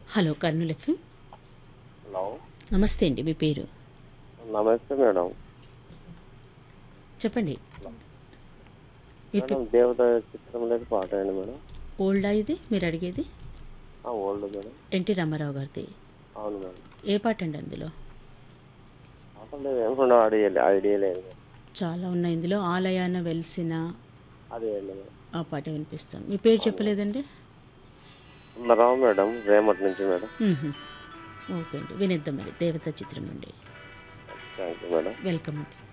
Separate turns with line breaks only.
Hello Kurnool FM
hello
నమస్తే అండి మీ పేరు
నమస్తే మేడం
చెప్పండి మీ
మేడం దేవత చిత్రంలోకి పాట అండి మేడం
ఓల్డా ఇది మీరు అడిగేది
ఆ, ఓల్డ్ మేడం
ఎన్టీ రామారావు గారిది
అవును మేడం
ఏ పాట అండి అందులో
అసలు ఏమన్నా ఐడియా ఐడియా లేదు మేడం
చాలా ఉన్నాయి ఇందులో ఆలయాన వెలిసిన
అదే అండి మేడం
ఆ పాట వినిపిస్తాం మీ పేరు చెప్పలేదండి
రావు మేడం రేమట్ నుంచి మేడం
మ్మ్హ. ఓకే అండి వినిద్దాం మరి దేవత చిత్రం నుండి
థ్యాంక్ యూ మేడం
వెల్కమ్ అండి